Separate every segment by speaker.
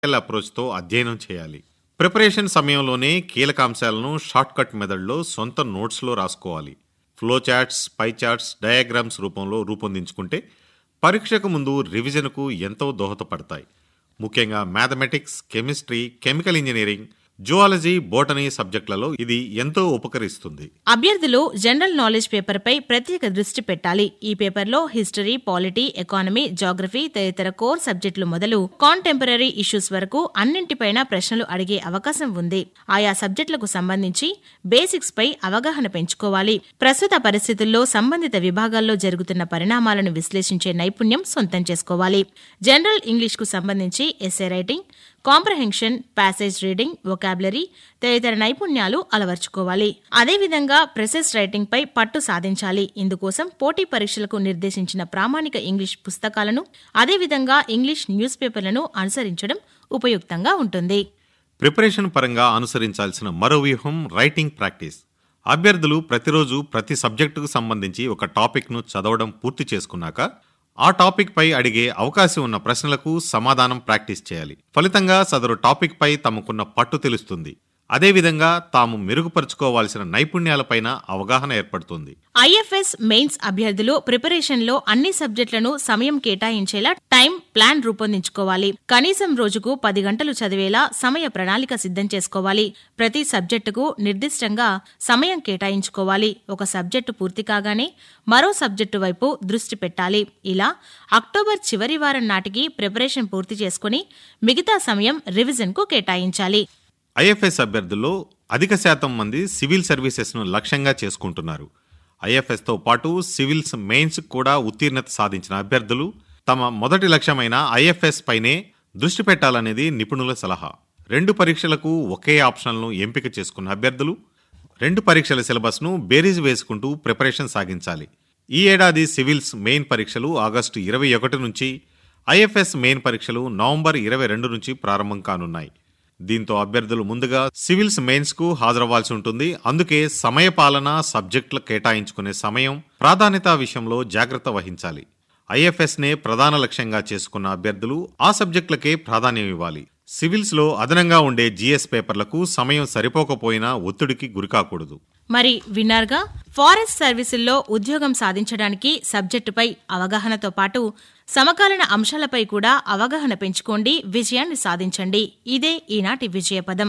Speaker 1: practical అప్రోచ్తో అధ్యయనం చేయాలి preparation సమయంలోనే కీలక అంశాలను షార్ట్కట్ మెథడ్లో సొంత నోట్స్లో రాసుకోవాలి flow charts pie charts diagrams రూపంలో రూపొందించుకుంటే పరీక్షకు ముందు రివిజన్కు ఎంతో దోహదపడతాయి ముఖ్యంగా mathematics chemistry chemical engineering zoology botany సబ్జెక్టులలో ఇది ఎంతో ఉపకరిస్తుంది
Speaker 2: అభ్యర్థులు జనరల్ నాలెడ్జ్ పేపర్పై ప్రత్యేక దృష్టి పెట్టాలి ఈ పేపర్లో హిస్టరీ పాలిటీ ఎకానమీ జాగ్రఫీ తదితర కోర్ సబ్జెక్టులు మొదలు కాంటెంపరీ ఇష్యూస్ వరకు అన్నింటిపైన ప్రశ్నలు అడిగే అవకాశం ఉంది ఆయా సబ్జెక్టులకు సంబంధించి బేసిక్స్ పై అవగాహన పెంచుకోవాలి ప్రస్తుత పరిస్థితుల్లో సంబంధిత విభాగాల్లో జరుగుతున్న పరిణామాలను విశ్లేషించే నైపుణ్యం సొంతం చేసుకోవాలి జనరల్ ఇంగ్లీష్ కు సంబంధించి essay writing comprehension passage reading vocabulary తదితర నైపుణ్యాలు అలవర్చుకోవాలి అదేవిధంగా ప్రెసెస్ రైటింగ్ పై పట్టు సాధించాలి ఇందుకోసం పోటీ పరీక్షలకు నిర్దేశించిన ప్రామాణిక ఇంగ్లీష్ పుస్తకాలను అదేవిధంగా ఇంగ్లీష్ న్యూస్ పేపర్లను అనుసరించడం ఉపయుక్తంగా ఉంటుంది
Speaker 1: ప్రిపరేషన్ పరంగా అనుసరించాల్సిన మరో వ్యూహం రైటింగ్ ప్రాక్టీస్ అభ్యర్థులు ప్రతిరోజు ప్రతి సబ్జెక్టుకు సంబంధించి ఒక టాపిక్ను చదవడం పూర్తి చేసుకున్నాక ఆ టాపిక్ పై అడిగే అవకాశం ఉన్న ప్రశ్నలకు సమాధానం ప్రాక్టీస్ చేయాలి ఫలితంగా సదరు టాపిక్ పై తమకున్న పట్టు తెలుస్తుంది అదేవిధంగా తాము మెరుగుపరుచుకోవాల్సిన నైపుణ్యాలపైన అవగాహన ఏర్పడుతుంది
Speaker 2: ఐఎఫ్ఎస్ మెయిన్స్ అభ్యర్థులు ప్రిపరేషన్ లో అన్ని సబ్జెక్టులను సమయం కేటాయించేలా టైం ప్లాన్ రూపొందించుకోవాలి కనీసం రోజుకు పది గంటలు చదివేలా సమయ ప్రణాళిక సిద్ధం చేసుకోవాలి ప్రతి సబ్జెక్టుకు నిర్దిష్టంగా సమయం కేటాయించుకోవాలి ఒక సబ్జెక్టు పూర్తి కాగానే మరో సబ్జెక్టు వైపు దృష్టి పెట్టాలి ఇలా అక్టోబర్ చివరి వారం నాటికి ప్రిపరేషన్ పూర్తి చేసుకుని మిగతా సమయం రివిజన్ కు కేటాయించాలి
Speaker 1: ఐఎఫ్ఎస్ అభ్యర్థుల్లో అధిక శాతం మంది సివిల్ సర్వీసెస్ను లక్ష్యంగా చేసుకుంటున్నారు ఐఎఫ్ఎస్తో పాటు సివిల్స్ మెయిన్స్ కూడా ఉత్తీర్ణత సాధించిన అభ్యర్థులు తమ మొదటి లక్ష్యమైన ఐఎఫ్ఎస్ పైనే దృష్టి పెట్టాలనేది నిపుణుల సలహా రెండు పరీక్షలకు ఒకే ఆప్షన్లను ఎంపిక చేసుకున్న అభ్యర్థులు రెండు పరీక్షల సిలబస్ను బేరీజ్ వేసుకుంటూ ప్రిపరేషన్ సాగించాలి ఈ ఏడాది సివిల్స్ మెయిన్ పరీక్షలు ఆగస్టు ఇరవై ఒకటి నుంచి ఐఎఫ్ఎస్ మెయిన్ పరీక్షలు నవంబర్ ఇరవై రెండు నుంచి ప్రారంభం కానున్నాయి దీంతో అభ్యర్థులు ముందుగా సివిల్స్ మెయిన్స్ కు హాజరవ్వాల్సి ఉంటుంది అందుకే సమయపాలన సబ్జెక్టులు కేటాయించుకునే సమయం ప్రాధాన్యత విషయంలో జాగ్రత్త వహించాలి ఐఎఫ్ఎస్ నే ప్రధాన లక్ష్యంగా చేసుకున్న అభ్యర్థులు ఆ సబ్జెక్టులకే ప్రాధాన్యం ఇవ్వాలి సివిల్స్ లో అదనంగా ఉండే జీఎస్ పేపర్లకు సమయం సరిపోకపోయినా ఒత్తిడికి గురికాకూడదు
Speaker 2: మరి విన్నారుగా ఫారెస్ట్ సర్వీసుల్లో ఉద్యోగం సాధించడానికి సబ్జెక్టుపై అవగాహనతో పాటు సమకాలీన అంశాలపై కూడా అవగాహన పెంచుకోండి విజయాన్ని సాధించండి ఇదే ఈనాటి విజయపదం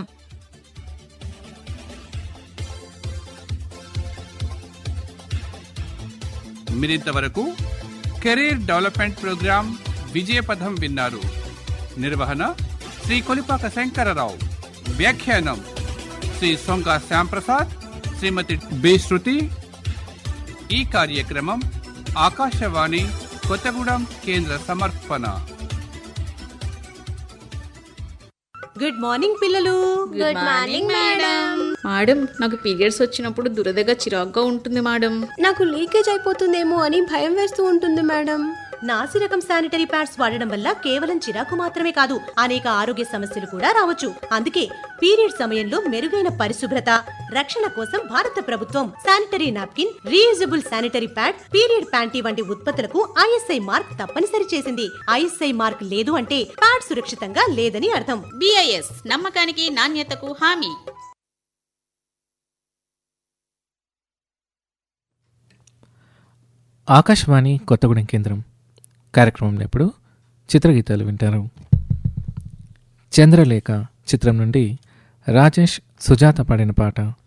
Speaker 3: మీరింతవరకు కెరీర్ డెవలప్మెంట్ ప్రోగ్రాం విజయపథం విన్నారు నిర్వహణ శ్రీ కొలిపాక శంకరరావు వ్యాఖ్యానం శ్రీ సొంగ శ్యాంప్రసాద్ శ్రీమతి బి శృతి ఈ కార్యక్రమం ఆకాశవాణి కొత్తగూడెం కేంద్ర సమర్పణ
Speaker 4: గుడ్ మార్నింగ్ పిల్లలు
Speaker 5: గుడ్ మార్నింగ్ మేడం
Speaker 6: మేడం నాకు పీరియడ్స్ వచ్చినప్పుడు దురదగా చిరాగ్గా ఉంటుంది మేడం
Speaker 5: నాకు లీకేజ్ అయిపోతుందేమో అని భయం వేస్తూ ఉంటుంది మేడం
Speaker 4: నాసి రకం శానిటరీ ప్యాడ్స్ వాడడం వల్ల కేవలం చిరాకు మాత్రమే కాదు అనేక ఆరోగ్య సమస్యలు కూడా రావచ్చు అందుకే పీరియడ్ సమయంలో మెరుగైన పరిశుభ్రత రక్షణ కోసం భారత ప్రభుత్వం sanitary napkin reusable sanitary pad period panty వంటి ఉత్పత్తులకు ఐఎస్ఐ మార్క్ తప్పనిసరి చేసింది ఐఎస్ఐ మార్క్ లేదు అంటే ప్యాడ్ సురక్షితంగా లేదని అర్థం
Speaker 6: బిఐఎస్ నమ్మకానికి నాణ్యతకు హామీ
Speaker 7: ఆకాశవాణి కొత్తగూడెం కేంద్రం కార్యక్రమంలో ఇప్పుడు చిత్రగీతాలు వింటారు చంద్రలేఖ చిత్రం నుండి రాజేష్ సుజాత పాడిన పాట